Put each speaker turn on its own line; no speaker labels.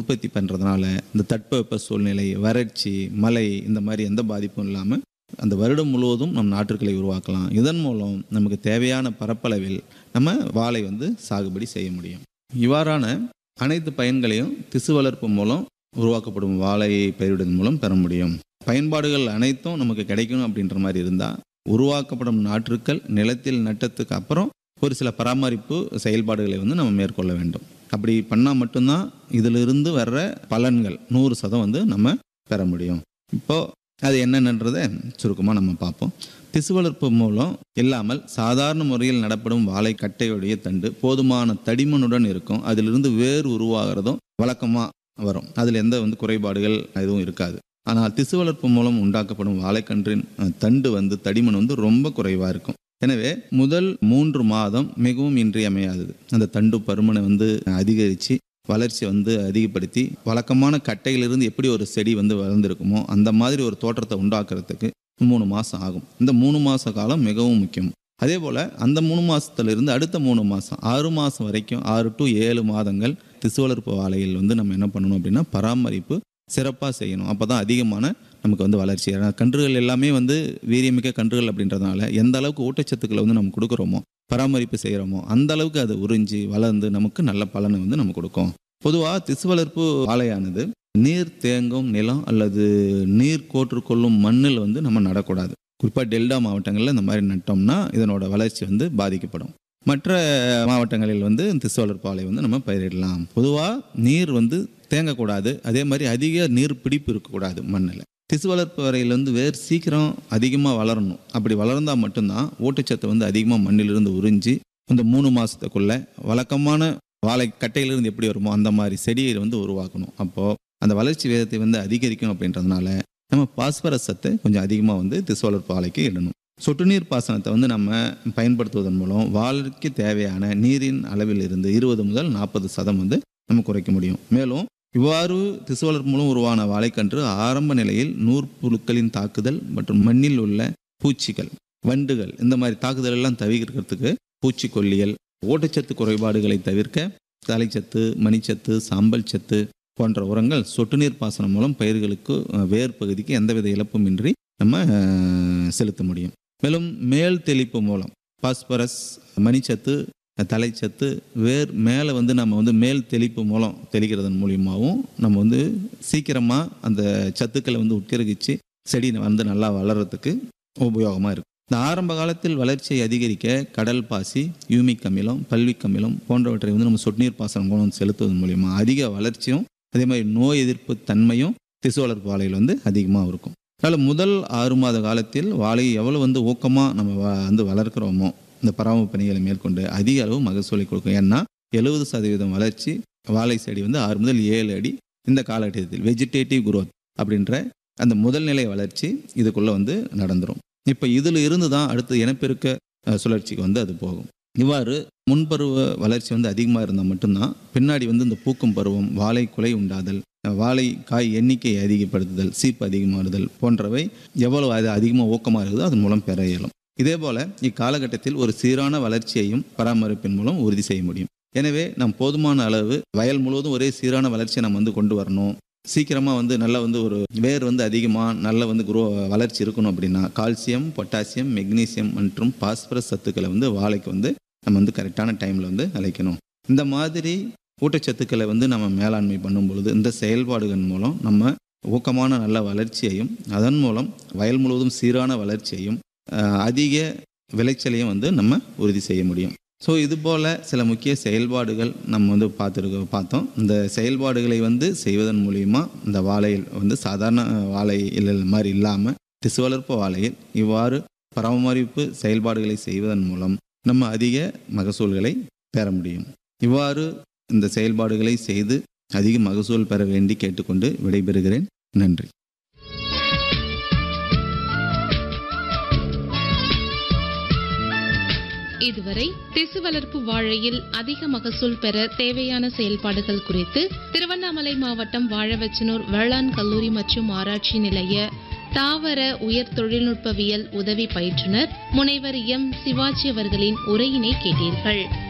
உற்பத்தி பண்ணுறதுனால இந்த தட்பவெப்ப சூழ்நிலை வறட்சி மழை இந்த மாதிரி எந்த பாதிப்பும் இல்லாமல் அந்த வருடம் முழுவதும் நம் நாற்றுக்களை உருவாக்கலாம் இதன் மூலம் நமக்கு தேவையான பரப்பளவில் நம்ம வாழை வந்து சாகுபடி செய்ய முடியும் இவ்வாறான அனைத்து பயன்களையும் திசு வளர்ப்பு மூலம் உருவாக்கப்படும் வாழையை பயிரிடுவதன் மூலம் பெற முடியும் பயன்பாடுகள் அனைத்தும் நமக்கு கிடைக்கணும் அப்படின்ற மாதிரி இருந்தால் உருவாக்கப்படும் நாற்றுக்கள் நிலத்தில் நட்டத்துக்கு அப்புறம் ஒரு சில பராமரிப்பு செயல்பாடுகளை வந்து நம்ம மேற்கொள்ள வேண்டும் அப்படி பண்ணால் மட்டும்தான் இதிலிருந்து வர்ற பலன்கள் நூறு சதம் வந்து நம்ம பெற முடியும் இப்போது அது என்னென்னன்றதை சுருக்கமாக நம்ம பார்ப்போம் திசு வளர்ப்பு மூலம் இல்லாமல் சாதாரண முறையில் நடப்படும் வாழைக்கட்டையுடைய தண்டு போதுமான தடிமனுடன் இருக்கும் அதிலிருந்து வேர் உருவாகிறதும் வழக்கமாக வரும் அதில் எந்த வந்து குறைபாடுகள் எதுவும் இருக்காது ஆனால் திசு வளர்ப்பு மூலம் உண்டாக்கப்படும் வாழைக்கன்றின் அஹ், தண்டு வந்து தடிமன் வந்து ரொம்ப குறைவாக இருக்கும் எனவே முதல் மூன்று மாதம் மிகவும் இன்றியமையாதது அந்த தண்டு பருமனை வந்து அதிகரித்து வளர்ச்சியை வந்து அதிகப்படுத்தி வழக்கமான கட்டையிலிருந்து எப்படி ஒரு செடி வந்து வளர்ந்துருக்குமோ அந்த மாதிரி ஒரு தோற்றத்தை உண்டாக்குறதுக்கு மூணு மாதம் ஆகும் இந்த மூணு மாத காலம் மிகவும் முக்கியம் அதே போல் அந்த மூணு மாதத்துலேருந்து அடுத்த மூணு மாதம் ஆறு மாதம் வரைக்கும் ஆறு டு ஏழு மாதங்கள் திசு வளர்ப்பு வாழையில் வந்து நம்ம என்ன பண்ணணும் அப்படின்னா பராமரிப்பு சிறப்பாக செய்யணும் அப்போ தான் அதிகமான நமக்கு வந்து வளர்ச்சி ஏன்னா கன்றுகள் எல்லாமே வந்து வீரியமிக்க கன்றுகள் அப்படின்றதுனால எந்த அளவுக்கு ஊட்டச்சத்துக்களை வந்து நம்ம கொடுக்குறோமோ பராமரிப்பு செய்கிறோமோ அந்த அளவுக்கு அது உறிஞ்சி வளர்ந்து நமக்கு நல்ல பலனை வந்து நம்ம கொடுக்கும் பொதுவாக திசு வளர்ப்பு வாழையானது நீர் தேங்கும் நிலம் அல்லது நீர் கோற்றுக்கொள்ளும் மண்ணில் வந்து நம்ம நடக்கூடாது குறிப்பாக டெல்டா மாவட்டங்களில் இந்த மாதிரி நட்டோம்னா இதனோட வளர்ச்சி வந்து பாதிக்கப்படும் மற்ற மாவட்டங்களில் வந்து திசு வளர்ப்பு வாழை வந்து நம்ம பயிரிடலாம் பொதுவாக நீர் வந்து தேங்கக்கூடாது அதே மாதிரி அதிக நீர் பிடிப்பு இருக்கக்கூடாது மண்ணில் திசு வளர்ப்பு வரையில் வந்து வேர் சீக்கிரம் அதிகமாக வளரணும் அப்படி வளர்ந்தால் மட்டும்தான் ஊட்டச்சத்தை வந்து அதிகமாக மண்ணிலிருந்து உறிஞ்சி இந்த மூணு மாதத்துக்குள்ள வழக்கமான வாழை கட்டையிலிருந்து எப்படி வருமோ அந்த மாதிரி செடியை வந்து உருவாக்கணும் அப்போது அந்த வளர்ச்சி வேகத்தை வந்து அதிகரிக்கும் அப்படின்றதுனால நம்ம பாஸ்பரஸ் சத்தை கொஞ்சம் அதிகமாக வந்து திசு வளர்ப்பு வாழைக்கு இடணும் சொட்டு நீர் பாசனத்தை வந்து நம்ம பயன்படுத்துவதன் மூலம் வாழைக்கு தேவையான நீரின் அளவில் இருந்து இருபது முதல் நாற்பது சதம் வந்து நம்ம குறைக்க முடியும் மேலும் இவ்வாறு திசு வளர்ப்பு மூலம் உருவான வாழைக்கன்று ஆரம்ப நிலையில் நூற்புழுக்களின் தாக்குதல் மற்றும் மண்ணில் உள்ள பூச்சிகள் வண்டுகள் இந்த மாதிரி தாக்குதல் எல்லாம் தவிர்க்கிறதுக்கு பூச்சிக்கொல்லியல் ஊட்டச்சத்து குறைபாடுகளை தவிர்க்க தலைச்சத்து மணிச்சத்து சாம்பல் சத்து போன்ற உரங்கள் சொட்டு நீர் பாசனம் மூலம் பயிர்களுக்கு அஹ், வேர் பகுதிக்கு எந்தவித இழப்பும் இன்றி நம்ம அஹ், செலுத்த முடியும் மேலும் மேல் தெளிப்பு மூலம் பாஸ்பரஸ் மணிச்சத்து தலைச்சத்து வேர் மேலே வந்து நம்ம வந்து மேல் தெளிப்பு மூலம் தெளிக்கிறதன் மூலியமாகவும் நம்ம வந்து சீக்கிரமாக அந்த சத்துக்களை வந்து உட்கருகிச்சு செடி வந்து நல்லா வளர்கிறதுக்கு உபயோகமாக இருக்கும் இந்த ஆரம்ப காலத்தில் வளர்ச்சியை அதிகரிக்க கடல் பாசி யூமிக் அமிலம் பல்விக் அமிலம் போன்றவற்றை வந்து நம்ம சொட்டுநீர் பாசனம் மூலம் செலுத்துவதன் மூலியமா அதிக வளர்ச்சியும் அதே மாதிரி நோய் எதிர்ப்பு தன்மையும் திசு வளர்ப்பு வாழையில் வந்து அதிகமாக இருக்கும் அதனால் முதல் ஆறு மாத காலத்தில் வாழையை எவ்வளோ வந்து ஊக்கமாக நம்ம வ- வந்து வளர்க்குறோமோ இந்த பராமரிப்பு பணிகளை மேற்கொண்டு அதிக அளவு மகசூலை கொடுக்கும் ஏன்னா எழுபது சதவீதம் வளர்ச்சி வாழை செடி வந்து ஆறு முதல் ஏழு அடி இந்த காலகட்டத்தில் வெஜிடேட்டிவ் growth அப்படின்ற அந்த முதல் நிலை வளர்ச்சி இதுக்குள்ளே வந்து நடந்துரும் இப்போ இதில் இருந்து தான் அடுத்து இனப்பெருக்க அஹ், சுழற்சிக்கு வந்து அது போகும் இவ்வாறு முன்பருவ வளர்ச்சி வந்து அதிகமாக இருந்தால் மட்டும்தான் பின்னாடி வந்து இந்த பூக்கும் பருவம் வாழை குலை உண்டாதல் அஹ், வாழை காய் எண்ணிக்கையை அதிகப்படுத்துதல் சீப்பு அதிகமாகுதல் போன்றவை எவ்வளவு அது அதிகமாக ஊக்கமாக இருக்குதோ அதன் மூலம் பெற இயலும் இதே போல இக்காலகட்டத்தில் ஒரு சீரான வளர்ச்சியையும் பராமரிப்பின் மூலம் உறுதி செய்ய முடியும் எனவே நம் போதுமான அளவு வயல் முழுவதும் ஒரே சீரான வளர்ச்சியை நம்ம வந்து கொண்டு வரணும் சீக்கிரமாக வந்து நல்ல வந்து ஒரு வேர் வந்து அதிகமாக நல்ல வந்து குரோ வளர்ச்சி இருக்கணும் அப்படின்னா கால்சியம் பொட்டாசியம் மெக்னீசியம் மற்றும் பாஸ்பரஸ் சத்துக்களை வந்து வாழைக்கு வந்து நம்ம வந்து கரெக்டான டைமில் வந்து அழைக்கணும் இந்த மாதிரி ஊட்டச்சத்துக்களை வந்து நம்ம மேலாண்மை பண்ணும் பொழுது இந்த செயல்பாடுகள் மூலம் நம்ம ஊக்கமான நல்ல வளர்ச்சியையும் அதன் மூலம் வயல் முழுவதும் சீரான வளர்ச்சியையும் அஹ், அதிக விளைச்சலையும் வந்து நம்ம உறுதி செய்ய முடியும் ஸோ இது போல் சில முக்கிய செயல்பாடுகள் நம்ம வந்து பார்த்துருக்க பார்த்தோம் இந்த செயல்பாடுகளை வந்து செய்வதன் மூலிமா இந்த வாழையில் வந்து சாதாரண அஹ், வாழை இல்லை மாதிரி இல்லாமல் திசு வளர்ப்பு வாழையில் இவ்வாறு பராமரிப்பு செயல்பாடுகளை செய்வதன் மூலம் நம்ம அதிக மகசூல்களை பெற முடியும் இவ்வாறு இந்த செயல்பாடுகளை செய்து அதிக மகசூல் பெற வேண்டி கேட்டுக்கொண்டு விடைபெறுகிறேன் நன்றி
இதுவரை திசு வளர்ப்பு வாழையில் அதிக மகசூல் பெற தேவையான செயல்பாடுகள் குறித்து திருவண்ணாமலை மாவட்டம் வாழவச்சனூர் வேளாண் கல்லூரி மற்றும் ஆராய்ச்சி நிலைய தாவர உயர் தொழில்நுட்பவியல் உதவி பயிற்றுனர் முனைவர் எம் சிவாஜி அவர்களின் உரையினை கேட்டீர்கள்